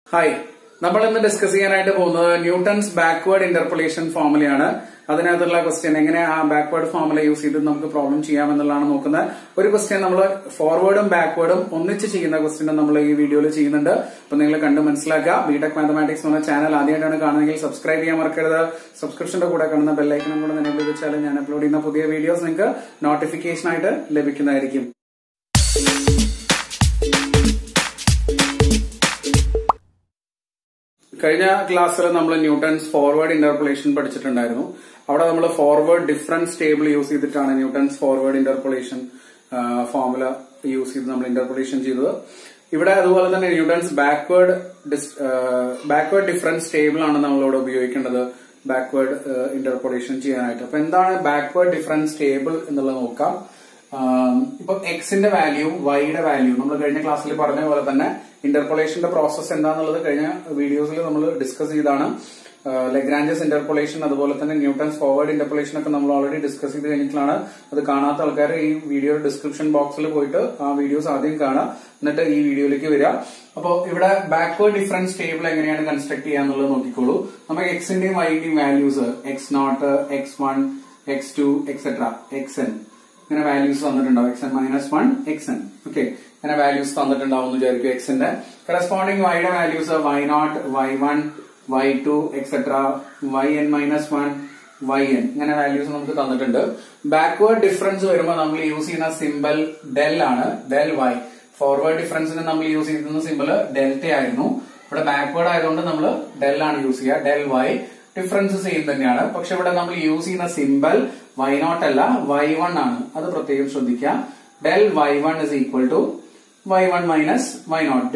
Hi നമ്മൾ ഇന്ന് discuss ചെയ്യാനായിട്ട് പോകുന്നത് ന്യൂട്ടൺസ് ബാക്ക്വേർഡ് ഇന്റർപൊളേഷൻ ഫോർമുലയാണ് അതിനകത്തുള്ള ക്വസ്റ്റ്യൻ എങ്ങനെ ആ ബാക്ക്വേർഡ് ഫോർമുല യൂസ് ചെയ്ത് നമുക്ക് പ്രോബ്ലം ചെയ്യാമെന്നുള്ളതാണ് നോക്കുന്നത് ഒരു ക്വസ്റ്റ്യൻ നമ്മൾ ഫോർവേഡും ബാക്ക്വേർഡും ഒന്നിച്ച് ചെയ്യുന്ന ക്വസ്റ്റ്യൻ നമ്മൾ ഈ വീഡിയോയിൽ ചെയ്യുന്നുണ്ട് അപ്പൊ നിങ്ങൾ കണ്ട് മനസ്സിലാക്കുക ബിടെക് മാത്തമാറ്റിക്സ് എന്ന ചാനൽ ആദ്യമായിട്ടാണ് കാണുന്നതെങ്കിൽ സബ്സ്ക്രൈബ് ചെയ്യാൻ മറക്കരുത് സബ്സ്ക്രിപ്ഷന്റെ കൂടെ കാണുന്ന ബെല്ലൈക്കനും കൂടെ തന്നെ വെച്ചാൽ ഞാൻ അപ്ലോഡ് ചെയ്യുന്ന പുതിയ വീഡിയോസ് നിങ്ങൾക്ക് നോട്ടിഫിക്കേഷൻ ആയിട്ട് ലഭിക്കുന്നതായിരിക്കും കഴിഞ്ഞ ക്ലാസ്സിൽ നമ്മൾ ന്യൂട്ടൺസ് ഫോർവേഡ് ഇന്റർപൊളേഷൻ പഠിച്ചിട്ടുണ്ടായിരുന്നു അവിടെ നമ്മൾ ഫോർവേഡ് ഡിഫറൻസ് ടേബിൾ യൂസ് ചെയ്തിട്ടാണ് Newton's forward interpolation formula use ചെയ്ത് നമ്മൾ ഇന്റർപൊളേഷൻ ചെയ്തത് ഇവിടെ അതുപോലെ തന്നെ Newton's backward backward difference table ആണ് നമ്മളിവിടെ ഉപയോഗിക്കേണ്ടത് ബാക്ക്വേർഡ് ഇന്റർപൊളേഷൻ ചെയ്യാനായിട്ട് അപ്പൊ എന്താണ് ബാക്ക്വേർഡ് ഡിഫറൻസ് ടേബിൾ എന്നുള്ളത് നോക്കാം ഇപ്പൊ എക്സിന്റെ വാല്യൂ വൈയുടെ വാല്യൂ നമ്മൾ കഴിഞ്ഞ ക്ലാസ്സിൽ പറഞ്ഞ പോലെ തന്നെ ഇന്റർപൊളേഷന്റെ പ്രോസസ് എന്താണെന്നുള്ളത് കഴിഞ്ഞ വീഡിയോസിൽ നമ്മൾ ഡിസ്കസ് ചെയ്താണ് ലെഗ്രാൻഡസ് ഇന്റർപൊളേഷൻ അതുപോലെ തന്നെ ന്യൂട്ടൺസ് ഫോർവേഡ് ഇന്റർപൊളേഷൻ ഒക്കെ നമ്മൾ ഓൾറെഡി ഡിസ്കസ് ചെയ്ത് കഴിഞ്ഞിട്ടാണ് അത് കാണാത്ത ആൾക്കാർ ഈ വീഡിയോ ഡിസ്ക്രിപ്ഷൻ ബോക്സിൽ പോയിട്ട് ആ വീഡിയോസ് ആദ്യം കാണാം എന്നിട്ട് ഈ വീഡിയോയിലേക്ക് വരിക അപ്പോൾ ഇവിടെ ബാക്ക്വേർഡ് ഡിഫറൻസ് ടേബിൾ എങ്ങനെയാണ് കൺസ്ട്രക്ട് ചെയ്യാന്നുള്ളത് നോക്കിക്കോളൂ നമുക്ക് എക്സിന്റെയും വൈന്റെയും values x nought x one x two etcetera x n ഇങ്ങനെ വാല്യൂസ് തന്നിട്ടുണ്ടാവും x n minus one x n okay ഇങ്ങനെ വാല്യൂസ് തന്നിട്ടുണ്ടാവും എന്ന് വിചാരിക്കും എക്സിന്റെ കറസ്പോണ്ടിങ് വൈയുടെ values y nought y one y two etcetera y n minus one y n ഇങ്ങനെ values നമുക്ക് തന്നിട്ടുണ്ട് ബാക്ക്വേർഡ് ഡിഫറൻസ് വരുമ്പോൾ നമ്മൾ യൂസ് ചെയ്യുന്ന സിമ്പൽ ഡെൽ ആണ് ഡെൽ വൈ ഫോർവേഡ് ഡിഫറൻസിന് നമ്മൾ യൂസ് ചെയ്തിരുന്ന സിമ്പിൾ ഡെൽറ്റ ആയിരുന്നു ഇവിടെ ബാക്ക്വേർഡ് ആയതുകൊണ്ട് നമ്മൾ ഡെൽ ആണ് യൂസ് ചെയ്യുക ഡെൽ വൈ ഡിഫറൻസ് സെയിം തന്നെയാണ് പക്ഷെ ഇവിടെ നമ്മൾ യൂസ് ചെയ്യുന്ന സിമ്പൽ വൈ നോട്ട് അല്ല വൈ വൺ ആണ് അത് പ്രത്യേകം ശ്രദ്ധിക്കുക del y one is equal to y one minus y nought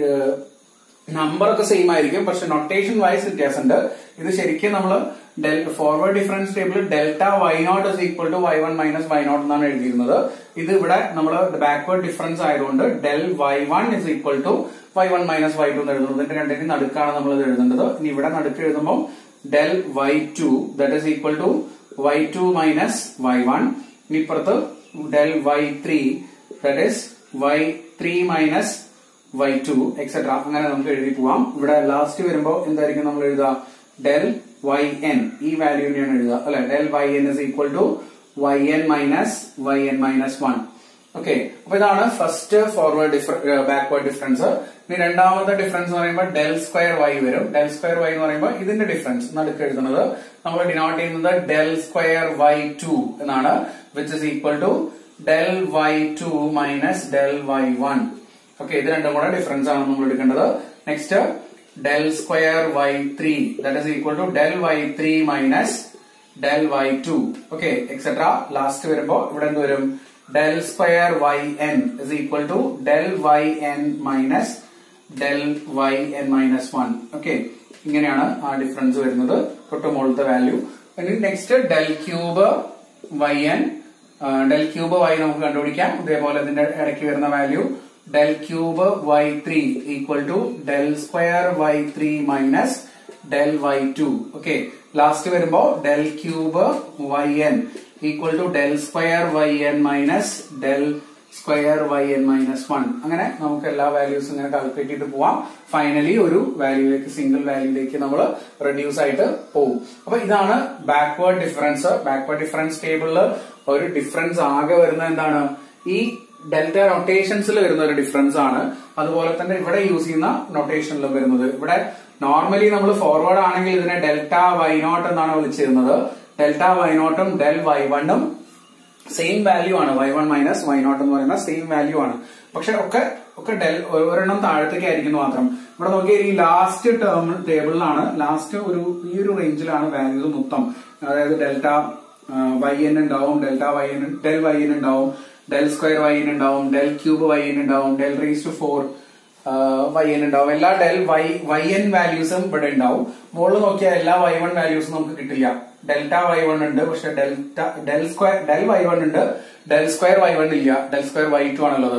number ഒക്കെ സെയിം ആയിരിക്കും പക്ഷെ നൊട്ടേഷൻ വൈസ് വ്യത്യാസമുണ്ട് ഇത് ശരിക്കും നമ്മൾ del forward difference table delta y nought is equal to y one minus y nought എന്നാണ് എഴുതിയിരുന്നത് ഇത് ഇവിടെ നമ്മൾ ബാക്ക്വേർഡ് ഡിഫറൻസ് ആയതുകൊണ്ട് del y one is equal to y one minus y to എന്ന് എഴുതുന്നത് ഇതിന്റെ രണ്ടിനും നടുക്കാണ് നമ്മൾ ഇത് എഴുതേണ്ടത് ഇനി ഇവിടെ നടുക്ക് എഴുതുമ്പോൾ del y two that is equal to y two minus y one ഇനി ഇപ്പുറത്ത് del y three that is y three minus y two etcetera അങ്ങനെ നമുക്ക് എഴുതി പോവാം ഇവിടെ ലാസ്റ്റ് വരുമ്പോൾ എന്തായിരിക്കും നമ്മൾ എഴുതുക ഡെൽ വൈ എൻ ഈ വാല്യൂവിനെയാണ് എഴുതുക അല്ലെ del y n is equal to y n minus y n minus one okay അപ്പൊ ഇതാണ് ഫസ്റ്റ് ഫോർവേഡ് ബാക്ക്വേർഡ് ഡിഫറൻസ് ഇനി രണ്ടാമത്തെ ഡിഫറൻസ് എന്ന് പറയുമ്പോൾ ഡെൽ സ്ക്വയർ വൈ വരും ഡെൽ സ്ക്വയർ വൈ എന്ന് പറയുമ്പോൾ ഇതിന്റെ ഡിഫറൻസ് നടുക്ക് എഴുതുന്നത് നമ്മൾ ഡിനോട്ട് ചെയ്യുന്നത് ഡെൽ സ്ക്വയർ വൈ ടു എന്നാണ് which is equal to del y two minus del y one okay ഇത് രണ്ടും കൂടെ ഡിഫറൻസ് ആണ് നമ്മൾ എടുക്കേണ്ടത് next del square y three that is equal to del y three minus del y two okay etcetera last വരുമ്പോ ഇവിടെ എന്ത് വരും del square y n is equal to del y n minus del y n minus one okay ഇങ്ങനെയാണ് ആ difference വരുന്നത് തൊട്ട് മുകളിലത്തെ value ഇനി next del cube y n del cube y നമുക്ക് കണ്ടുപിടിക്കാം ഇതേപോലെ ഇതിന്റെ ഇടയ്ക്ക് വരുന്ന value del cube y three equal to del square y three minus del y two okay last വരുമ്പോ del cube y n equal to del square y n minus del square y n minus one അങ്ങനെ നമുക്ക് എല്ലാ വാല്യൂസും ഇങ്ങനെ calculate ചെയ്ത് പോവാം finally ഒരു വാല്യൂയിലേക്ക് single വാല്യൂയിലേക്ക് നമ്മൾ reduce ആയിട്ട് പോകും അപ്പൊ ഇതാണ് ബാക്ക്വേർഡ് ഡിഫറൻസ് ബാക്ക്വേർഡ് ഡിഫറൻസ് ടേബിളിൽ ഒരു ഡിഫറൻസ് ആകെ വരുന്ന എന്താണ് ഈ ഡെൽറ്റ നൊട്ടേഷൻസിൽ വരുന്ന ഒരു ഡിഫറൻസ് ആണ് അതുപോലെ തന്നെ ഇവിടെ യൂസ് ചെയ്യുന്ന നൊട്ടേഷനിലും വരുന്നത് ഇവിടെ നോർമലി നമ്മൾ ഫോർവേഡ് ആണെങ്കിൽ ഇതിനെ ഡെൽറ്റ വൈ നോട്ട് എന്നാണ് വിളിച്ചിരുന്നത് ഡെൽറ്റ വൈ നോട്ടും ഡെൽ വൈ വണ്ണും സെയിം വാല്യൂ ആണ് y one minus y nought എന്ന് പറയുന്ന സെയിം വാല്യൂ ആണ് പക്ഷെ ഒക്കെ ഒക്കെ ഡെൽ ഒരെണ്ണം താഴത്തേക്ക് ആയിരിക്കുന്നു മാത്രം ഇവിടെ നോക്കിയാൽ ഈ ലാസ്റ്റ് ടേം ടേബിളിലാണ് ലാസ്റ്റ് ഒരു ഈ ഒരു റേഞ്ചിലാണ് വാല്യൂസ് മൊത്തം അതായത് ഡെൽറ്റ വൈ എൻ ഉണ്ടാവും delta y n del y n ഉണ്ടാവും ഡെൽ സ്ക്വയർ വൈ എൻ ഉണ്ടാവും ഡെൽ ക്യൂബ് വൈ എൻ ഉണ്ടാവും del raise to four y n ഉണ്ടാവും എല്ലാ ഡെൽ വൈ വൈ എൻ വാല്യൂസും ഇവിടെ ഉണ്ടാവും മുകളിൽ നോക്കിയാൽ എല്ലാ വൈ വൺ വാല്യൂസും നമുക്ക് കിട്ടില്ല ഡെൽറ്റ വൈ വൺ ഉണ്ട് പക്ഷെ delta del square del y one ഉണ്ട് ഡെൽ സ്ക്വയർ വൈ വൺ ഇല്ല ഡെൽ സ്ക്വയർ വൈ ടു ആണുള്ളത്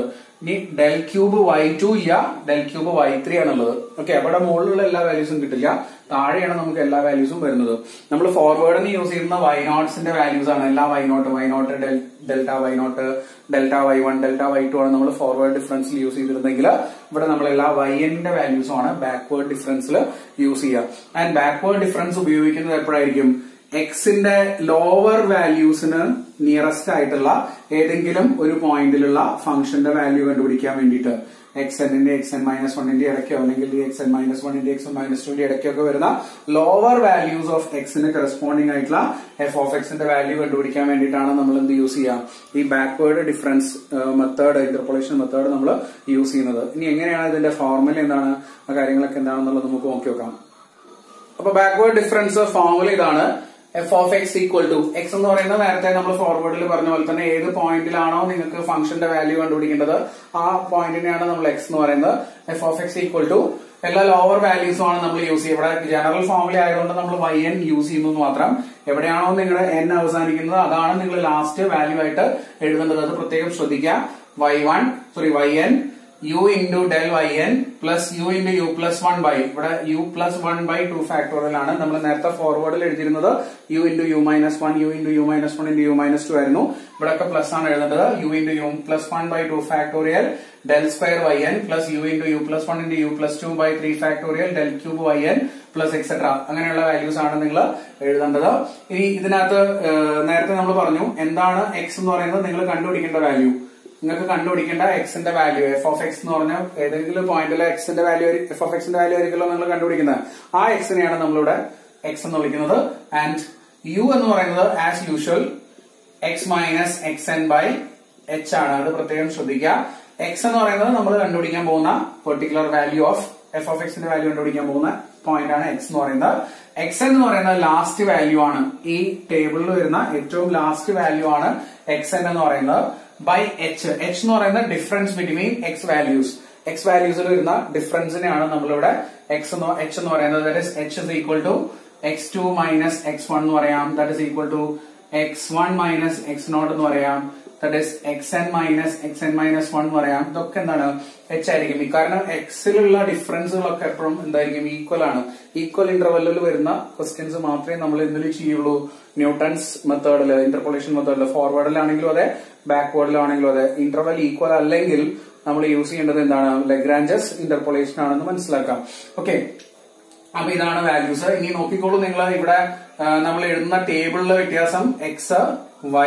ഇനി ഡെൽ ക്യൂബ് വൈ ടു ഇല്ല ഡെൽ ക്യൂബ് വൈ ത്രീ ആണുള്ളത് ഓക്കെ അവിടെ മുകളിലുള്ള എല്ലാ വാല്യൂസും കിട്ടില്ല താഴെയാണ് നമുക്ക് എല്ലാ വാല്യൂസും വരുന്നത് നമ്മൾ ഫോർവേഡിന് യൂസ് ചെയ്യുന്ന വൈ നോട്ട്സിന്റെ വാല്യൂസ് ആണ് എല്ലാ y nought y nought delta y nought delta y one delta y two ആണ് നമ്മൾ ഫോർവേഡ് ഡിഫറൻസിൽ യൂസ് ചെയ്തിരുന്നെങ്കിൽ ഇവിടെ നമ്മൾ എല്ലാ വൈ എന്നിന്റെ വാല്യൂസും ആണ് ബാക്ക്വേർഡ് ഡിഫറൻസിൽ യൂസ് ചെയ്യുക ആൻഡ് ബാക്ക്വേർഡ് ഡിഫറൻസ് ഉപയോഗിക്കുന്നത് എപ്പോഴായിരിക്കും എക്സിന്റെ ലോവർ വാല്യൂസിന് നിയറസ്റ്റ് ആയിട്ടുള്ള ഏതെങ്കിലും ഒരു പോയിന്റിലുള്ള ഫംഗ്ഷന്റെ വാല്യൂ കണ്ടുപിടിക്കാൻ വേണ്ടിയിട്ട് എക്സ് എന്നിന്റെ എക്സ് എൻ മൈനസ് വണ്ണിന്റെ ഇടയ്ക്കോ അല്ലെങ്കിൽ എക്സ് എൻ മൈനസ് വണ്ണിന്റെ എക്സ് എൻ മൈനസ് ടുന്റെ ഇടയ്ക്കൊക്കെ വരുന്ന ലോവർ വാല്യൂസ് ഓഫ് എക്സിന് കറസ്പോണ്ടിങ് ആയിട്ടുള്ള എഫ് ഓഫ് എക്സിന്റെ വാല്യൂ കണ്ടുപിടിക്കാൻ വേണ്ടിയിട്ടാണ് നമ്മൾ എന്ത് യൂസ് ചെയ്യുക ഈ backward difference method interpolation method നമ്മൾ യൂസ് ചെയ്യുന്നത് ഇനി എങ്ങനെയാണ് ഇതിന്റെ ഫോർമുല എന്താണ് ആ കാര്യങ്ങളൊക്കെ എന്താണെന്നുള്ളത് നമുക്ക് നോക്കി നോക്കാം അപ്പൊ ബാക്ക്വേർഡ് ഡിഫറൻസ് ഫോർമുല ഇതാണ് f of x equal to x എന്ന് പറയുന്നത് നേരത്തെ നമ്മൾ ഫോർവേഡിൽ പറഞ്ഞ പോലെ തന്നെ ഏത് പോയിന്റിലാണോ നിങ്ങൾക്ക് ഫംഗ്ഷന്റെ വാല്യൂ കണ്ടുപിടിക്കേണ്ടത് ആ പോയിന്റിനെയാണ് നമ്മൾ എക്സ് എന്ന് പറയുന്നത് f of x equal to എല്ലാ ലോവർ വാല്യൂസും ആണ് നമ്മൾ യൂസ് ചെയ്യുക ഇവിടെ ജനറൽ ഫോർമുല ആയതുകൊണ്ട് നമ്മൾ വൈ എൻ യൂസ് ചെയ്യുന്നത് മാത്രം എവിടെയാണോ നിങ്ങളുടെ എൻ അവസാനിക്കുന്നത് അതാണ് നിങ്ങൾ ലാസ്റ്റ് വാല്യൂ ആയിട്ട് എഴുതേണ്ടത് അത് പ്രത്യേകം ശ്രദ്ധിക്കുക y one sorry y n u into del y n plus u into u plus one by ഇവിടെ u plus one by two factorial ആണ് നമ്മൾ നേരത്തെ ഫോർവേഡിൽ എഴുതിയിരുന്നത് u into u minus one u into u minus one into u minus two ആയിരുന്നു ഇവിടെയൊക്കെ plus ആണ് എഴുതേണ്ടത് u into u plus one by two factorial del square y n plus u into u plus one into u plus two by three factorial del cube y n plus etcetera അങ്ങനെയുള്ള values ആണ് നിങ്ങൾ എഴുതേണ്ടത് ഇനി ഇതിനകത്ത് നേരത്തെ നമ്മൾ പറഞ്ഞു എന്താണ് എക്സ് എന്ന് പറയുന്നത് നിങ്ങൾ കണ്ടുപിടിക്കേണ്ട വാല്യൂ നിങ്ങൾക്ക് കണ്ടുപിടിക്കേണ്ട എക്സിന്റെ വാല്യൂ എഫ് ഓഫ് എക്സ് എന്ന് പറഞ്ഞാൽ ഏതെങ്കിലും പോയിന്റിൽ എക്സിന്റെ വാല്യൂ എഫ് ഓഫ് എക്സിന്റെ വാല്യൂ ആയിരിക്കുമല്ലോ നിങ്ങൾ കണ്ടുപിടിക്കുന്നത് ആ എക്സിനെയാണ് നമ്മളിവിടെ എക്സ് എന്ന് വിളിക്കുന്നത് ആൻഡ് യു എന്ന് പറയുന്നത് as usual x minus x n by h ആണ് അത് പ്രത്യേകം ശ്രദ്ധിക്കുക എക്സ് എന്ന് പറയുന്നത് നമ്മൾ കണ്ടുപിടിക്കാൻ പോകുന്ന particular value of f of എക്സിന്റെ വാല്യൂ കണ്ടുപിടിക്കാൻ പോകുന്ന പോയിന്റ് ആണ് എക്സ് എന്ന് പറയുന്നത് എക്സ് എന്ന് പറയുന്നത് ലാസ്റ്റ് വാല്യൂ ആണ് ഈ ടേബിളിൽ വരുന്ന ഏറ്റവും ലാസ്റ്റ് വാല്യൂ ആണ് എക്സ് എൻ എന്ന് പറയുന്നത് ബൈ എച്ച് എച്ച് എന്ന് പറയുന്ന difference between x values x വാല്യൂസിൽ വരുന്ന ഡിഫറൻസിനെയാണ് നമ്മളിവിടെ എക്സ് എന്ന് എച്ച് എന്ന് പറയുന്നത് that is h is equal to x two minus x one എന്ന് പറയാം that is equal to x one minus x nought എന്ന് പറയാം that is x n minus x n minus one എന്ന് പറയാം ഇതൊക്കെ എന്താണ് എച്ച് ആയിരിക്കും കാരണം എക്സിലുള്ള ഡിഫറൻസുകളൊക്കെ എപ്പോഴും എന്തായിരിക്കും ഈക്വൽ ആണ് ഈക്വൽ ഇന്റർവെല്ലിൽ വരുന്ന ക്വസ്റ്റ്യൻസ് മാത്രമേ നമ്മൾ എന്തിൽ ചെയ്യുള്ളൂ ന്യൂട്ടൺസ് മെത്തേഡിൽ ഇന്റർപോളേഷൻ മെത്തേഡിൽ ഫോർവേഡിലാണെങ്കിലും അതെ ബാക്ക്വേർഡിലാണെങ്കിലും അതെ ഇന്റർവെൽ ഈക്വൽ അല്ലെങ്കിൽ നമ്മൾ യൂസ് ചെയ്യേണ്ടത് എന്താണ് ലഗ്രാഞ്ചസ് ഇന്റർപോളേഷൻ ആണെന്ന് മനസ്സിലാക്കാം ഓക്കെ അപ്പൊ ഇതാണ് വാല്യൂസ് ഇനി നോക്കിക്കോളൂ നിങ്ങൾ ഇവിടെ നമ്മൾ എഴുതുന്ന ടേബിളിലെ വ്യത്യാസം എക്സ് വൈ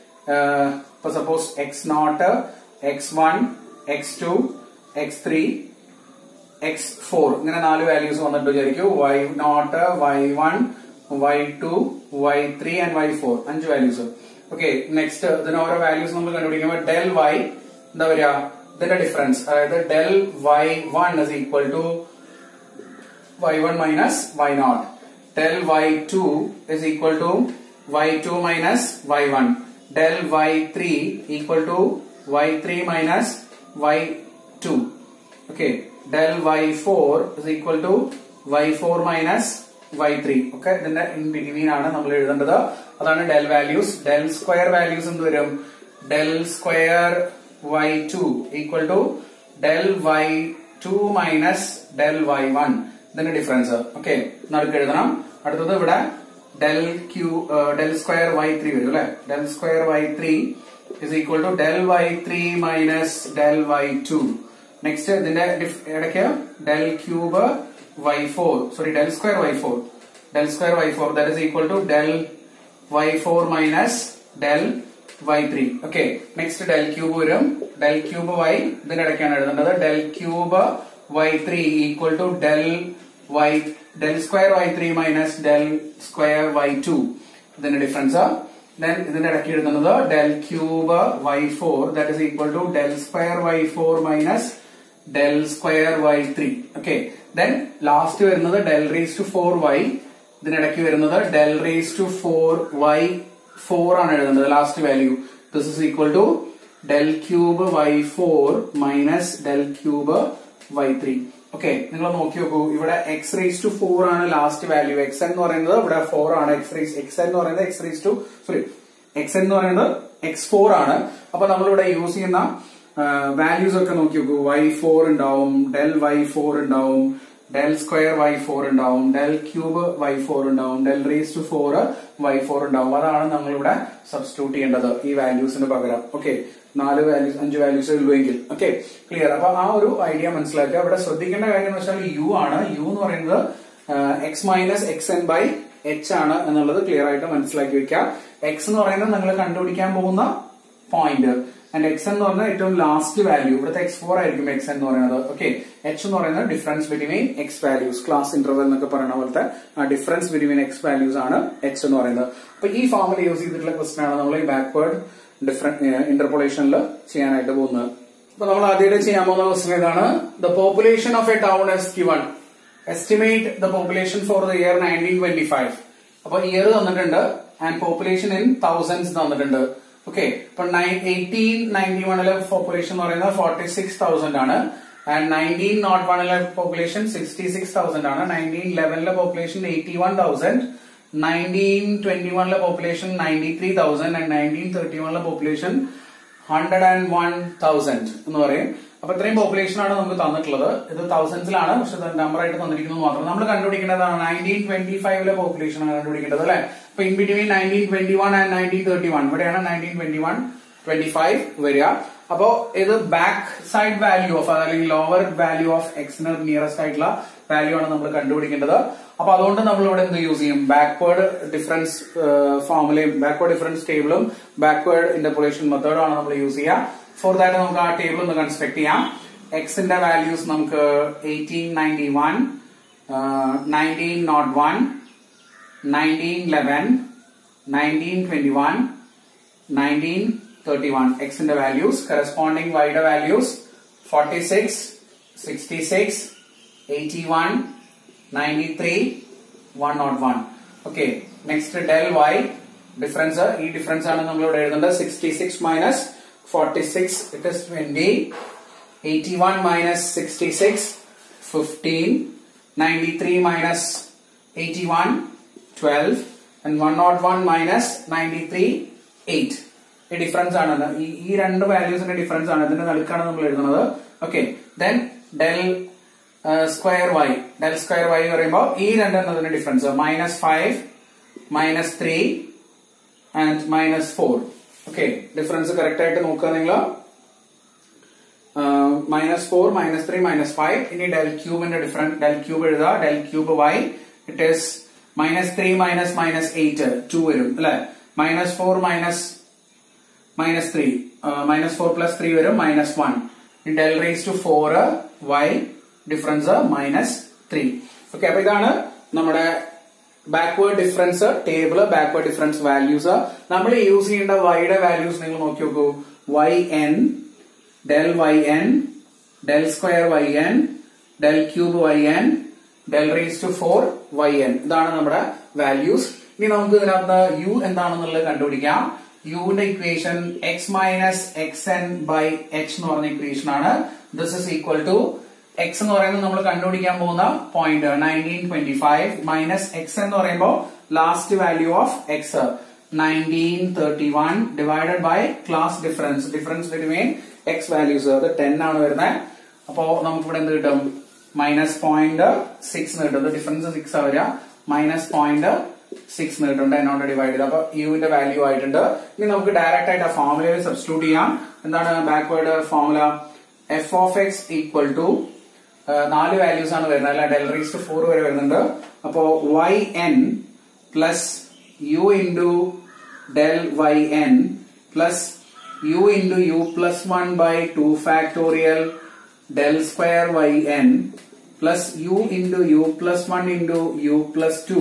ഇപ്പൊ suppose x nought x one x two x three x four ഇങ്ങനെ നാല് വാല്യൂസ് വന്നിട്ട് വിചാരിക്കൂ y nought y one y two y three and y four അഞ്ച് വാല്യൂസ് ഓക്കെ നെക്സ്റ്റ് ഇതിന് ഓരോ വാല്യൂസ് നമ്മൾ കണ്ടുപിടിക്കുമ്പോൾ ഡെൽ വൈ എന്താ വരിക ഇതിന്റെ ഡിഫറൻസ് അതായത് del y one is equal to y1 minus y0. Del y2 is equal to y2 minus y1. Del y3 equal to y3 minus y2. Okay. Del y4 is equal to y4 minus y3. ഒക്കെ ഇതിന്റെ in between ആണ് നമ്മൾ എഴുതേണ്ടത് അതാണ് del values del square values എന്ത് വരും del square y two equal to del y two minus del y one ഇതിന്റെ difference okay നടുക്ക് എഴുതണം അടുത്തത് ഇവിടെ del q del square y three വരും അല്ലെ del square y three is equal to del y three minus del y two next ഇതിന്റെ ഇടയ്ക്ക് del cube y four sorry del square y four del square y four that is equal to del y four minus del y three okay next del cube വരും del cube y ഇതിന്റെ ഇടയ്ക്കാണ് എഴുതേണ്ടത് del cube y three equal to del y del square y three minus del square y two ഇതിന്റെ difference then ഇതിന്റെ ഇടയ്ക്ക് എഴുതുന്നത് del cube y four that is equal to del square y four minus del square y three okay then last വരുന്നത് del raise to four Y ഇതിനിടയ്ക്ക് വരുന്നത് del raise to four y four ആണ് എഴുതുന്നത് last value this is equal to del cube y four minus del cube y three okay നിങ്ങൾ നോക്കി നോക്കൂ ഇവിടെ x raise to four ആണ് last value x എന്ന് പറയുന്നത് ഇവിടെ ഫോർ ആണ് എക്സ് റേസ് എക്സ് എന്ന് പറയുന്നത് x raise to sorry x എന്ന് പറയുന്നത് എക്സ് ഫോർ ആണ് അപ്പൊ നമ്മളിവിടെ യൂസ് ചെയ്യുന്ന വാല്യൂസ് ഒക്കെ നോക്കി നോക്കൂ വൈ ഫോർ ഉണ്ടാവും ഡെൽ വൈ ഫോർ ഉണ്ടാവും ഡെൽ സ്ക്വയർ വൈ ഫോർ ഉണ്ടാവും ഡെൽ ക്യൂബ് വൈ ഫോർ ഉണ്ടാവും del raise to four y four ഉണ്ടാവും അതാണ് നമ്മളിവിടെ സബ്സ്റ്റിറ്റ്യൂട്ട് ചെയ്യേണ്ടത് ഈ വാല്യൂസിന് പകരം ഓക്കെ നാല് വാല്യൂസ് അഞ്ച് വാല്യൂസ് ഉള്ളുവെങ്കിൽ ഓക്കെ ക്ലിയർ അപ്പൊ ആ ഒരു ഐഡിയ മനസ്സിലാക്കുക ഇവിടെ ശ്രദ്ധിക്കേണ്ട കാര്യം എന്ന് വെച്ചാൽ യു ആണ് യു എന്ന് പറയുന്നത് x minus x n by h ആണ് എന്നുള്ളത് ക്ലിയർ ആയിട്ട് മനസ്സിലാക്കി വെക്കുക എക്സ് എന്ന് പറയുന്നത് നിങ്ങൾ കണ്ടുപിടിക്കാൻ പോകുന്ന പോയിന്റ് ആൻഡ് എക്സ് എന്ന് പറഞ്ഞാൽ ഏറ്റവും ലാസ്റ്റ് വാല്യൂ ഇവിടുത്തെ എക്സ് ഫോർ ആയിരിക്കും എക്സ് എന്ന് പറയുന്നത് ഓക്കെ എച്ച് എന്ന് പറയുന്നത് difference between x values class interval എന്നൊക്കെ പറയുന്ന പോലത്തെ ആ ഡിഫറൻസ് ബിറ്റ്വീൻ എക്സ് വാല്യൂസ് ആണ് എച്ച് എന്ന് പറയുന്നത് അപ്പൊ ഈ ഫോമിൽ യൂസ് ചെയ്തിട്ടുള്ള ക്വസ്റ്റൻ ആണ് നമ്മൾ ഈ ബാക്ക്വേർഡ് ഡിഫറെന്റ് ഇന്റർപോളേഷനിൽ ചെയ്യാനായിട്ട് പോകുന്നത് അപ്പൊ നമ്മൾ ആദ്യമായിട്ട് ചെയ്യാൻ പോകുന്ന ക്വസ്റ്റൻ ഇതാണ് the population of a town is given estimate the population for the year nineteen twenty five അപ്പൊ ഇയർ തന്നിട്ടുണ്ട് ആൻഡ് പോപ്പുലേഷൻ ഇൻ തൗസൻഡ്സ് തന്നിട്ടുണ്ട് ഓക്കെ ഇപ്പൊ എയ്റ്റീൻ നയൻറ്റി വണ്ണിലെ പോപ്പുലേഷൻ എന്ന് പറയുന്നത് ഫോർട്ടി സിക്സ് തൗസൻഡ് ആണ് ആൻഡ് നയൻറ്റീൻ നോട്ട് വണ്ണിലെ population sixty six thousand ആണ് നയൻറ്റീൻ ലെവനിലെ population eighty one thousand nineteen twenty വണ്ണിലെ population ninety three thousand and nineteen thirty വണ്ണിലെ population hundred and one thousand എന്ന് പറയും അപ്പൊ ഇത്രയും പോപ്പുലേഷൻ ആണ് നമുക്ക് തന്നിട്ടുള്ളത് ഇത് തൗസൻഡ്സിലാണ് പക്ഷെ നമ്പർ ആയിട്ട് തന്നിരിക്കുന്നത് മാത്രം നമ്മൾ കണ്ടുപിടിക്കേണ്ടതാണ് നയൻറ്റീൻ ട്വന്റി ഫൈവിലെ പോപ്പുലേഷൻ ആണ് കണ്ടുപിടിക്കേണ്ടത് അല്ലെ അപ്പൊ in between nineteen twenty one and nineteen thirty one ഇവിടെയാണ് nineteen twenty one twenty five വരിക അപ്പോ ഇത് ബാക്ക് സൈഡ് വാല്യൂ ഓഫ് അല്ലെങ്കിൽ ലോവർ വാല്യൂ ഓഫ് എക്സിന് നിയറസ്റ്റ് ആയിട്ടുള്ള വാല്യൂ ആണ് നമ്മൾ കണ്ടുപിടിക്കേണ്ടത് അപ്പൊ അതുകൊണ്ട് നമ്മൾ ഇവിടെ എന്ത് യൂസ് ചെയ്യും ബാക്ക്വേർഡ് ഡിഫറൻസ് ഫോമുലയും ബാക്ക്വേർഡ് ഡിഫറൻസ് ടേബിളും ബാക്ക്വേർഡ് ഇന്റർപോളേഷൻ മെത്തേഡും ആണ് നമ്മൾ യൂസ് ചെയ്യുക ഫോർ ദാറ്റ് നമുക്ക് ആ ടേബിൾ ഒന്ന് കൺസ്ട്രക്ട് ചെയ്യാം എക്സിന്റെ വാല്യൂസ് നമുക്ക് eighteen ninety one nineteen nought one nineteen eleven nineteen twenty one nineteen thirty one എക്സിന്റെ വാല്യൂസ് കറസ്പോണ്ടിങ് വൈയുടെ values forty six sixty six eighty one ninety three one nought one okay next del y difference ഈ difference ആണ് നമ്മൾ ഇവിടെ എഴുതേണ്ടത് sixty six minus forty six it is twenty eighty one minus sixty six fifteen ninety three minus eighty one twelve and one nought one minus ninety three eight ഈ difference ആണ് ഈ ഈ രണ്ട് വാല്യൂസിന്റെ ഡിഫറൻസ് ആണ് ഇതിന്റെ നടുക്കാണ് നമ്മൾ എഴുതുന്നത് okay then del square y del square y പറയുമ്പോൾ ഈ രണ്ടെണ്ണത്തിന്റെ difference minus five minus three and minus four okay difference correct ആയിട്ട് നോക്കുക നിങ്ങൾ minus four minus three minus five ഇനി ഡെൽ ക്യൂബിന്റെ ഡിഫറൻസ് ഡെൽ ക്യൂബ് എഴുതുക del cube y it is minus three minus minus eight two വരും അല്ലെ minus four minus minus three minus four plus three വരും minus one del raise to four y difference minus three okay അപ്പൊ ഇതാണ് നമ്മുടെ backward difference table backward difference values നമ്മൾ use ചെയ്യേണ്ട വൈയുടെ values നിങ്ങൾ നോക്കി നോക്കൂ y n del y n del square y n del cube y n del raise to four y n ഇതാണ് നമ്മുടെ വാല്യൂസ് ഇനി നമുക്ക് ഇതിനകത്ത് യു എന്താണെന്നുള്ളത് കണ്ടുപിടിക്കാം യുവിന്റെ equation x minus x n by h എന്ന് പറഞ്ഞ ഇക്വേഷൻ ആണ് this is equal to x എന്ന് പറയുന്നത് നമ്മൾ കണ്ടുപിടിക്കാൻ പോകുന്ന point nineteen twenty five minus x എന്ന് പറയുമ്പോൾ last value of x nineteen thirty one divided by class difference difference between x values അത് ടെൻ ആണ് വരുന്നത് അപ്പോ നമുക്ക് ഇവിടെ എന്ത് കിട്ടും മൈനസ് പോയിന്റ് സിക്സ് കിട്ടും ഡിഫറൻസ് സിക്സ് വരിക മൈനസ് പോയിന്റ് സിക്സ് കിട്ടും ടെന്നോട് ഡിവൈഡ് ചെയ്ത് അപ്പൊ യുവിന്റെ വാല്യൂ ആയിട്ടുണ്ട് ഇനി നമുക്ക് ഡയറക്റ്റ് ആയിട്ട് ആ ഫോർമുലയിൽ സബ്സ്റ്റിറ്റ്യൂട്ട് ചെയ്യാം എന്താണ് backward formula f of x equal to നാല് വാല്യൂസ് ആണ് വരുന്നത് അല്ല ഡെൽ റീസ് ടു ഫോർ വരെ വരുന്നുണ്ട് അപ്പോ y n plus u into del y n plus u into u plus one by two factorial del square y n plus u into u plus one into u plus two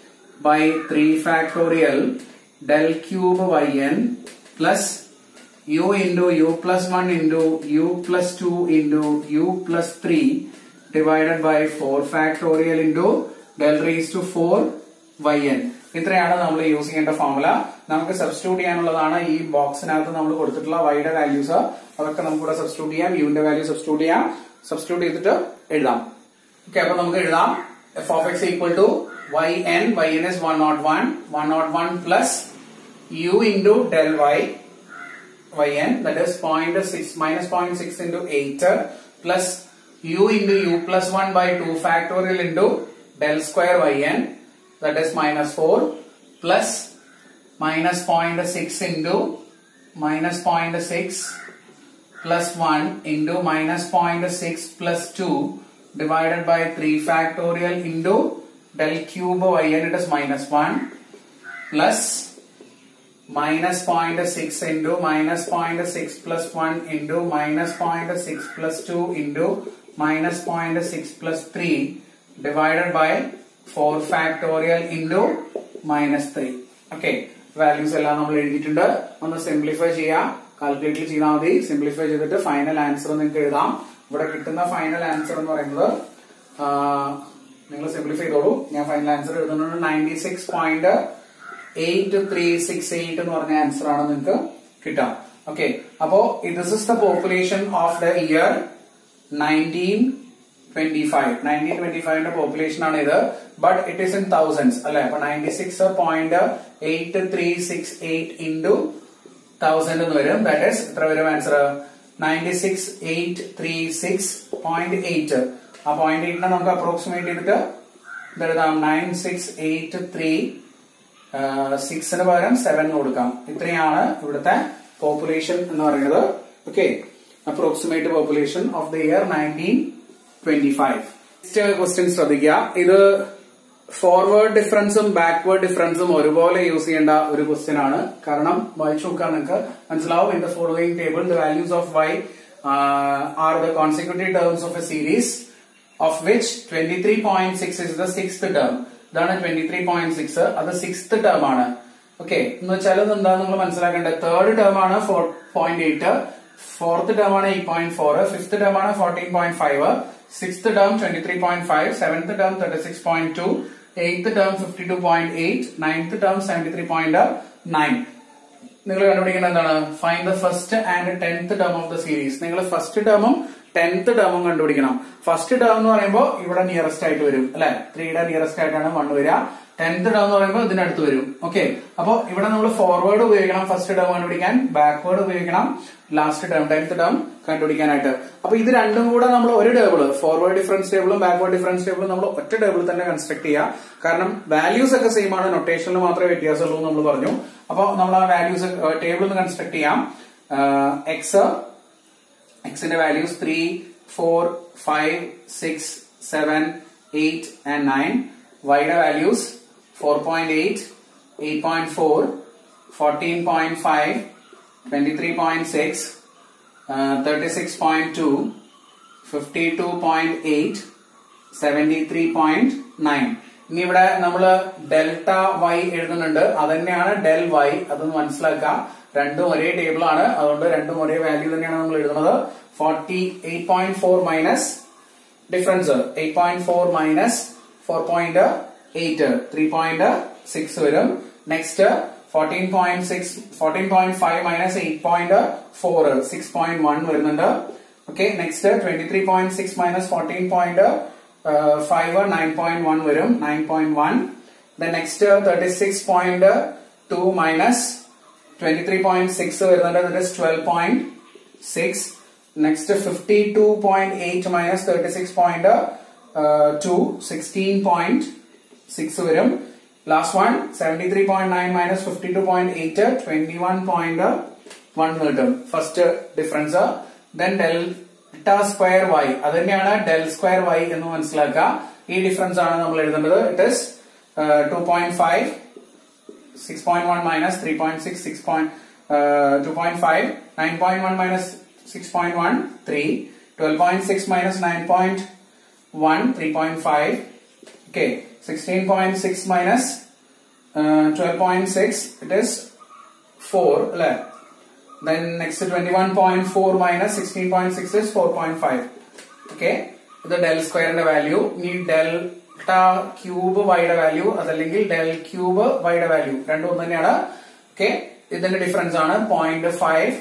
by 3 factorial del cube yn plus u into u plus 1 into u plus 2 into u plus 3 divided by 4 factorial into del raised to 4 yn ഇത്രയാണ് നമ്മൾ use ചെയ്യേണ്ട formula നമുക്ക് substitute ചെയ്യാനുള്ളതാണ് ഈ ബോക്സിനകത്ത് നമ്മൾ കൊടുത്തിട്ടുള്ള വൈയുടെ values അതൊക്കെ നമുക്ക് ഇവിടെ സബ്സ്റ്റിറ്റ്യൂട്ട് ചെയ്യാം യുവിന്റെ വാല്യൂ സബ്സ്റ്റിറ്റ്യൂട്ട് ചെയ്യാം സബ്സ്റ്റിറ്റ്യൂട്ട് ചെയ്തിട്ട് എഴുതാം ഓക്കെ അപ്പൊ നമുക്ക് എഴുതാം f of x equal to yn yn is 101 101 plus u into del y yn that is 0.6 minus 0.6 into 8 plus u into u plus 1 by 2 factorial into del square yn that is minus 4 plus minus 0.6 into minus 0.6 plus 1 into minus 0.6 plus 2 divided by 3 factorial into del cube yn it is minus 1 plus minus 0.6 into minus 0.6 plus 1 into minus 0.6 plus 2 into minus 0.6 plus 3 divided by 4 factorial into minus 3. Okay. Values എല്ലാം നമ്മൾ എഴുതിയിട്ടുണ്ട് ഒന്ന് simplify ചെയ്യാം calculate ചെയ്താൽ മതി simplify ചെയ്തിട്ട് final answer നിങ്ങൾക്ക് എഴുതാം ഇവിടെ കിട്ടുന്ന ഫൈനൽ ആൻസർ എന്ന് പറയുന്നത് നിങ്ങൾ സിംപ്ലിഫൈ ചെയ്തോളൂ ഞാൻ ഫൈനൽ ആൻസർ എഴുതുന്നത് ninety six point eight three six eight എന്ന് പറഞ്ഞ ആൻസർ ആണ് നിങ്ങൾക്ക് കിട്ടാം ഓക്കെ അപ്പോ this is the population of the year nineteen twenty five nineteen twenty ഫൈവിന്റെ പോപ്പുലേഷൻ ആണ് ഇത് but it is in thousands അല്ലെ അപ്പൊ ninety six point eight three six eight into thousand എന്ന് വരും ദാറ്റ് ഈസ് എത്ര വരും answer ninety six eight three six point eight ആ പോയിന്റ് എയ്റ്റിനെ നമുക്ക് അപ്രോക്സിമേറ്റ് ചെയ്തിട്ട് ഇതെഴുതാം നയൻ സിക്സ് എയ്റ്റ് ത്രീ സിക്സിന് പകരം സെവൻ കൊടുക്കാം ഇത്രയാണ് ഇവിടുത്തെ പോപ്പുലേഷൻ എന്ന് പറയുന്നത് okay approximate population of the year nineteen twenty five next question ശ്രദ്ധിക്കുക ഇത് ഫോർവേഡ് ഡിഫറൻസും ബാക്ക്വേർഡ് ഡിഫറൻസും ഒരുപോലെ യൂസ് ചെയ്യേണ്ട ഒരു ക്വസ്റ്റ്യൻ ആണ് കാരണം വായിച്ചു നോക്കാൻ നിങ്ങൾക്ക് മനസ്സിലാവും in the following table the values of y are the consecutive terms of a series of which twenty three point six is the six term ഇതാണ് ട്വന്റി ത്രീ പോയിന്റ് സിക്സ് അത് സിക്സ് ടേം ആണ് okay എന്ന് വെച്ചാൽ എന്താ നിങ്ങൾ മനസ്സിലാക്കേണ്ടത് third term ആണ് four point eight fourth term ആണ് eight point four fifth term ആണ് fourteen point five sixth term twenty three point five seventh term thirty six point two eighth term fifty two point eight ninth term seventy three point nine നിങ്ങൾ കണ്ടുപിടിക്കുന്നത് എന്താണ് find the first and tenth term of the series നിങ്ങൾ first ടേമും tenth ടേമും കണ്ടുപിടിക്കണം first term എന്ന് പറയുമ്പോൾ ഇവിടെ നിയറസ്റ്റ് ആയിട്ട് വരും അല്ലെ ത്രീയുടെ നിയറസ്റ്റ് ആയിട്ടാണ് വൺ വരിക ടെൻത്ത് ടേം എന്ന് പറയുമ്പോൾ ഇതിനടുത്ത് വരും ഓക്കെ അപ്പൊ ഇവിടെ നമ്മൾ ഫോർവേഡ് ഉപയോഗിക്കണം ഫസ്റ്റ് ടേം കണ്ടുപിടിക്കാൻ ബാക്ക്വേർഡ് ഉപയോഗിക്കണം ലാസ്റ്റ് ടേം ടെൻത്ത് ടേം കണ്ടുപിടിക്കാനായിട്ട് അപ്പൊ ഇത് രണ്ടും കൂടെ നമ്മൾ ഒരു ടേബിൾ ഫോർവേഡ് ഡിഫറൻസ് ടേബിളും ബാക്ക്വേർഡ് ഡിഫറൻസ് ടേബിളും നമ്മൾ ഒറ്റ ടേബിൾ തന്നെ കൺസ്ട്രക്ട് ചെയ്യുക കാരണം വാല്യൂസ് ഒക്കെ സെയിം ആണ് നൊട്ടേഷനിൽ മാത്രമേ വ്യത്യാസമുള്ളൂ എന്ന് നമ്മൾ പറഞ്ഞു അപ്പൊ നമ്മൾ ആ വാല്യൂസ് ടേബിൾ ഒന്ന് കൺസ്ട്രക്ട് ചെയ്യാം എക്സ് എക്സിന്റെ values three four five six seven eight and nine വൈയുടെ values four point eight eight point four fourteen point five twenty three point six thirty six point two fifty two point eight seventy three point nine ഇനി ഇവിടെ നമ്മൾ delta Y എഴുതുന്നുണ്ട് അത് തന്നെയാണ് del Y അതൊന്ന് മനസ്സിലാക്കുക രണ്ടും ഒരേ ടേബിൾ ആണ് അതുകൊണ്ട് രണ്ടും ഒരേ വാല്യൂ തന്നെയാണ് നമ്മൾ എഴുതുന്നത് forty eight point four minus difference eight point four minus four point eight three point six വരും next fourteen point six fourteen point five minus eight point four six point one വരുന്നുണ്ട് okay next twenty three point six minus fourteen point five nine point one വരും nine point one the next thirty six point two minus twenty three point six വരുന്നുണ്ട് that is twelve point six next fifty two point eight minus thirty six point two sixteen point six വരും last one seventy three point nine minus fifty two point eight twenty one point one കിട്ടും first difference then delta square y അത് തന്നെയാണ് del square y എന്ന് മനസ്സിലാക്കുക ഈ difference ആണ് നമ്മൾ എഴുതേണ്ടത് it is two point five six point one minus three point six six point two point five nine point one minus six point one three twelve point six minus nine point one three point five okay sixteen point six minus twelve point six it is four അല്ലെ then next 21.4 minus 16.6 is 4.5 okay ഇത് del സ്ക്വയറിന്റെ value ഇനി delta cube വൈയുടെ value അതല്ലെങ്കിൽ del cube വൈയുടെ value രണ്ടും ഒന്ന് തന്നെയാണ് ഓക്കെ ഇതിന്റെ ഡിഫറൻസ് ആണ് point five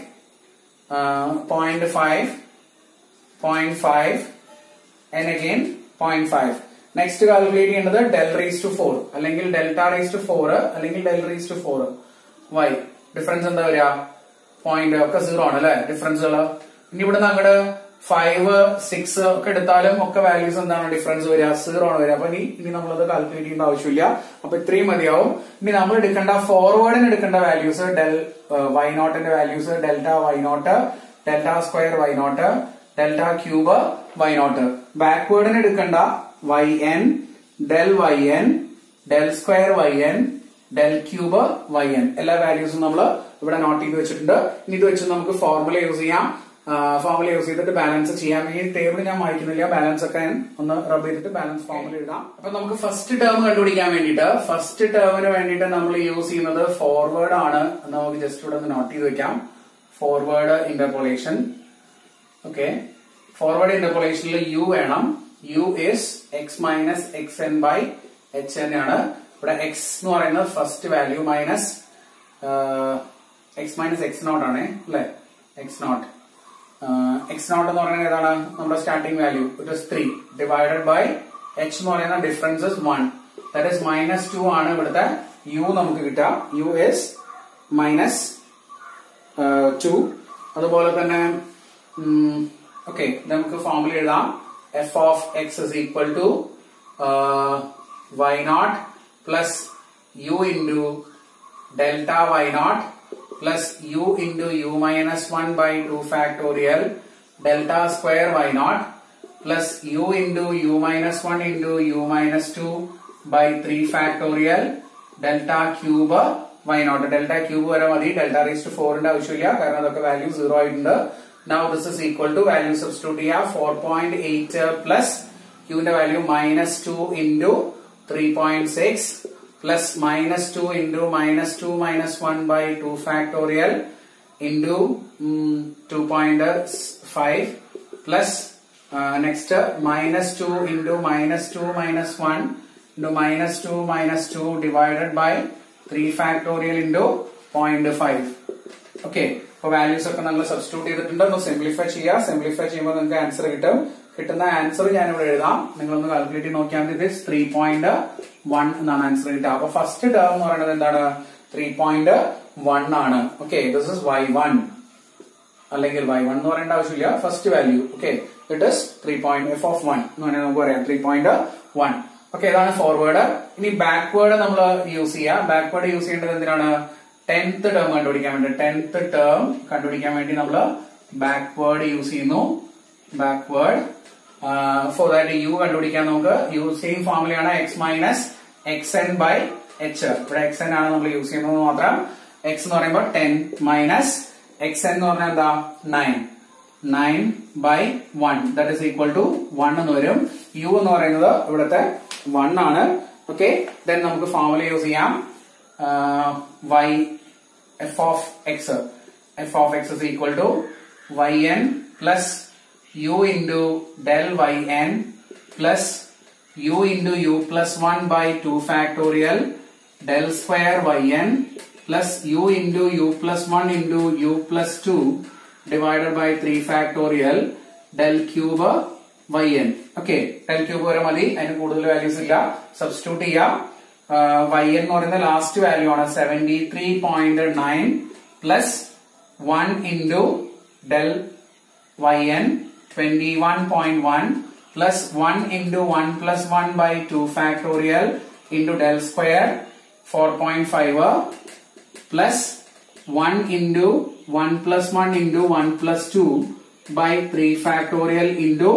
point five point five and again point five next calculate ചെയ്യേണ്ടത് ഡെൽ റേസ് ടു ഫോർ അല്ലെങ്കിൽ ഡെൽറ്റ റേസ് ടു ഫോർ അല്ലെങ്കിൽ del raise to four y difference എന്താ വരിക പോയിന്റ് ഒക്കെ സീറോ ആണ് അല്ലെ ഡിഫറൻസുകൾ ഇനി ഇവിടെ അങ്ങോട്ട് ഫൈവ് സിക്സ് ഒക്കെ എടുത്താലും ഒക്കെ വാല്യൂസ് എന്താണ് ഡിഫറൻസ് വരിക സീറോ ആണ് വരിക അപ്പൊ ഇനി ഇനി നമ്മളത് കാൽക്കുലേറ്റ് ചെയ്യേണ്ട ആവശ്യമില്ല അപ്പൊ ഇത്രയും മതിയാവും ഇനി നമ്മൾ എടുക്കേണ്ട ഫോർവേഡിന് എടുക്കേണ്ട വാല്യൂസ് ഡെൽ വൈ നോട്ടിന്റെ values delta y nought delta square y nought delta cube y nought ബാക്ക്വേർഡിന് എടുക്കേണ്ട y n del y n del square y n del cube y n എല്ലാ വാല്യൂസും നമ്മൾ ഇവിടെ നോട്ട് ചെയ്ത് വെച്ചിട്ടുണ്ട് ഇനി ഇത് വെച്ച് നമുക്ക് ഫോർമുല യൂസ് ചെയ്യാം ഫോർമുല യൂസ് ചെയ്തിട്ട് ബാലൻസ് ചെയ്യാം ഈ ടേബിൾ ഞാൻ വായിക്കുന്നില്ല ബാലൻസ് ഒക്കെ ഞാൻ ഒന്ന് റബ് ചെയ്തിട്ട് ബാലൻസ് ഫോർമുല ഇടാം അപ്പൊ നമുക്ക് ഫസ്റ്റ് ടേം കണ്ടുപിടിക്കാൻ വേണ്ടിയിട്ട് ഫസ്റ്റ് ടേമിന് വേണ്ടിയിട്ട് നമ്മൾ യൂസ് ചെയ്യുന്നത് ഫോർവേഡ് ആണ് എന്ന് നമുക്ക് ജസ്റ്റ് ഇവിടെ ഒന്ന് നോട്ട് ചെയ്ത് വെക്കാം ഫോർവേഡ് ഇന്റർപോളേഷൻ ഓക്കെ ഫോർവേഡ് ഇന്റർപോളേഷനിൽ യു വേണം u is x minus x n by h n ആണ് ഇവിടെ എക്സ് എന്ന് പറയുന്നത് first value minus x minus x nought ആണ് അല്ലെ എക്സ് നോട്ട് എക്സ് നോട്ട് എന്ന് പറയുന്നത് ഏതാണ് നമ്മുടെ starting value it is three divided by h എന്ന് പറയുന്ന difference one that is minus two ആണ് ഇവിടുത്തെ യു നമുക്ക് കിട്ടുക യു ഇസ് മൈനസ് ടു അതുപോലെ തന്നെ ഓക്കെ നമുക്ക് ഫോർമുല എഴുതാം f of x is equal to y nought plus u into delta y nought plus u into u minus one by two factorial delta square y nought plus u into u minus one into u minus two by three factorial delta cube y nought delta cube വരെ മതി delta raised ഫോറിന്റെ ആവശ്യമില്ല കാരണം അതൊക്കെ value zero ആയിട്ടുണ്ട് now this is equal to value substitute ചെയ്യാം four point eight plus ക്യൂവിന്റെ value minus two into three point six plus minus 2 into minus 2 minus 1 by 2 factorial into mm, 2.5 plus uh, next uh, minus 2 into minus 2 minus 1 into minus 2 minus 2 divided by 3 factorial into 0.5 okay അപ്പൊ values ഒക്കെ നമ്മൾ substitute ചെയ്തിട്ടുണ്ട് ഒന്ന് simplify ചെയ്യുക simplify ചെയ്യുമ്പോൾ നിങ്ങൾക്ക് answer കിട്ടും കിട്ടുന്ന ആൻസർ ഞാൻ ഇവിടെ എഴുതാം നിങ്ങളൊന്ന് കാൽക്കുലേറ്റ് ചെയ്ത് നോക്കിയാൽ മതി ഇത് ത്രീ പോയിന്റ് വൺ എന്നാണ് ആൻസർ കിട്ടുക അപ്പൊ ഫസ്റ്റ് ടേം എന്ന് പറയുന്നത് എന്താണ് ത്രീ പോയിന്റ് വൺ ആണ് okay this is y one അല്ലെങ്കിൽ വൈ വൺ എന്ന് പറയേണ്ട ആവശ്യമില്ല first value okay it is three point f of one എന്ന് പറഞ്ഞാൽ നമുക്ക് പറയാം ത്രീ പോയിന്റ് വൺ ഓക്കെ ഇതാണ് ഫോർവേഡ് ഇനി ബാക്ക്വേർഡ് നമ്മൾ യൂസ് ചെയ്യാം ബാക്ക്വേർഡ് യൂസ് ചെയ്യേണ്ടത് എന്തിനാണ് ടെൻത്ത് ടേം കണ്ടുപിടിക്കാൻ വേണ്ടി ടെൻത്ത് ടേം കണ്ടുപിടിക്കാൻ വേണ്ടി നമ്മൾ ബാക്ക്വേർഡ് യൂസ് ചെയ്യുന്നു ബാക്ക്വേർഡ് ഫോർ ദാറ്റ് യു കണ്ടുപിടിക്കാൻ നമുക്ക് യു സെയിം ഫോർമുലയാണ് x minus x n by h ഇവിടെ എക്സ് എൻ ആണ് നമ്മൾ യൂസ് ചെയ്യുന്നത് മാത്രം എക്സ് എന്ന് പറയുമ്പോൾ ടെൻ മൈനസ് എക്സ് എൻ എന്ന് പറഞ്ഞാൽ എന്താ nine nine by one that is equal to one എന്ന് വരും യു എന്ന് പറയുന്നത് ഇവിടുത്തെ വൺ ആണ് ഓക്കെ ദെൻ നമുക്ക് ഫോർമുല യൂസ് ചെയ്യാം y f of x f of x is equal to y n plus u into del yn plus u into u plus 1 by 2 factorial del square yn plus u into u plus 1 into u plus 2 divided by 3 factorial del cube yn okay del cube വരെ മതി അതിന് കൂടുതൽ values ഇല്ല substitute ചെയ്യാം y n എന്ന് പറയുന്ന last value ആണ് seventy three point nine plus one into del y n 21.1 plus 1 into 1 plus 1 by 2 factorial into del square 4.5 plus 1 into 1 plus 1 into 1 plus 2 by 3 factorial into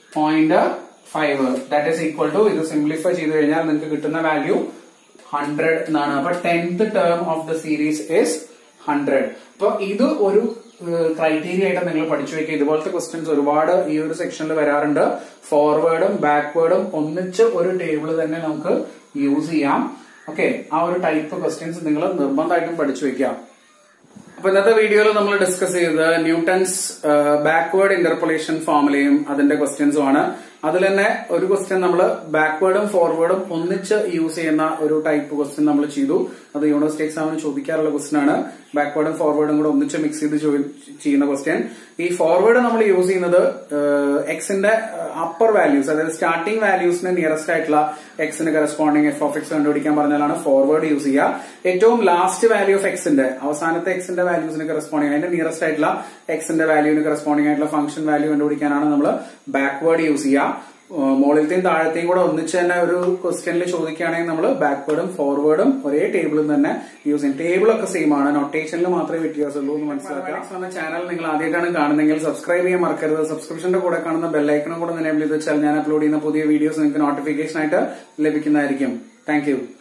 0.5 that is equal to ഇത് simplify ചെയ്ത് കഴിഞ്ഞാൽ നിങ്ങൾക്ക് കിട്ടുന്ന value hundred എന്നാണ് അപ്പൊ tenth term of the series is hundred അപ്പൊ ഇത് ഒരു ക്രൈറ്റീരിയ ആയിട്ട് നിങ്ങൾ പഠിച്ചു വെക്കുക ഇതുപോലത്തെ ക്വസ്റ്റ്യൻസ് ഒരുപാട് ഈ ഒരു സെക്ഷനിൽ വരാറുണ്ട് ഫോർവേഡും ബാക്ക്വേർഡും ഒന്നിച്ച് ഒരു ടേബിൾ തന്നെ നമുക്ക് യൂസ് ചെയ്യാം ഓക്കെ ആ ഒരു ടൈപ്പ് ക്വസ്റ്റ്യൻസ് നിങ്ങൾ നിർബന്ധമായിട്ടും പഠിച്ചു വെക്കാം അപ്പൊ ഇന്നത്തെ വീഡിയോയിൽ നമ്മൾ ഡിസ്കസ് ചെയ്തത് ന്യൂട്ടൺസ് ബാക്ക്വേർഡ് ഇന്റർപൊളേഷൻ ഫോർമുലയും അതിന്റെ ക്വസ്റ്റ്യൻസും ആണ് അതിൽ തന്നെ ഒരു ക്വസ്റ്റ്യൻ നമ്മൾ ബാക്ക്വേർഡും ഫോർവേഡും ഒന്നിച്ച് യൂസ് ചെയ്യുന്ന ഒരു ടൈപ്പ് ക്വസ്റ്റ്യൻ നമ്മൾ ചെയ്തു അത് യൂണിവേഴ്സിറ്റി എക്സാമിന് ചോദിക്കാറുള്ള ക്വസ്റ്റ്യൻ ആണ് ബാക്ക്വേർഡും ഫോർവേഡും കൂടെ ഒന്നിച്ച് മിക്സ് ചെയ്ത് ചോ- ചെയ്യുന്ന ക്വസ്റ്റ്യൻ ഈ ഫോർവേഡ് നമ്മൾ യൂസ് ചെയ്യുന്നത് എക്സിന്റെ അപ്പർ വാല്യൂസ് അതായത് സ്റ്റാർട്ടിംഗ് വാല്യൂസിന് നിയറസ്റ്റ് ആയിട്ടുള്ള എക്സിന് കറസ്പോണ്ടിങ് എഫ് ഓഫ് എക്സ് കണ്ടുപിടിക്കാൻ പറഞ്ഞാലാണ് ഫോർവേഡ് യൂസ് ചെയ്യുക ഏറ്റവും ലാസ്റ്റ് വാല്യൂ ഓഫ് എക്സിന്റെ അവസാനത്തെ എക്സിന്റെ വാല്യൂസിന് കറസ്പോണ്ടിങ് അതിന്റെ നിയറസ്റ്റ് ആയിട്ടുള്ള എക്സിന്റെ വാല്യൂവിന് കറസ്പോണ്ടിങ് ആയിട്ടുള്ള ഫംഗ്ഷൻ വാല്യൂ കണ്ടുപിടിക്കാനാണ് നമ്മൾ ബാക്ക്വേർഡ് യൂസ് ചെയ്യുക ഏഹ് മുകളിലത്തെയും താഴത്തെയും കൂടെ ഒന്നിച്ച് തന്നെ ഒരു ക്വസ്റ്റ്യനിൽ ചോദിക്കുകയാണെങ്കിൽ നമ്മൾ ബാക്ക്വേർഡും ഫോർവേഡും ഒരേ ടേബിളിൽ തന്നെ യൂസ് ചെയ്യും ടേബിൾ ഒക്കെ സെയിം ആണ് നൊട്ടേഷനിൽ മാത്രമേ വ്യത്യാസമുള്ളൂ എന്ന് മനസ്സിലാക്കാം എന്ന ചാനൽ നിങ്ങൾ ആദ്യമായിട്ടാണ് കാണുന്നതെങ്കിൽ സബ്സ്ക്രൈബ് ചെയ്യാൻ മറക്കരുത് സബ്സ്ക്രിപ്ഷന്റെ കൂടെ കാണുന്ന ബെല്ലൈക്കണും കൂടെ എനേബിൾ ചെയ്ത് വെച്ചാൽ ഞാൻ അപ്ലോഡ് ചെയ്യുന്ന പുതിയ വീഡിയോസ് നിങ്ങൾക്ക് നോട്ടിഫിക്കേഷൻ ആയിട്ട് ലഭിക്കുന്നതായിരിക്കും താങ്ക്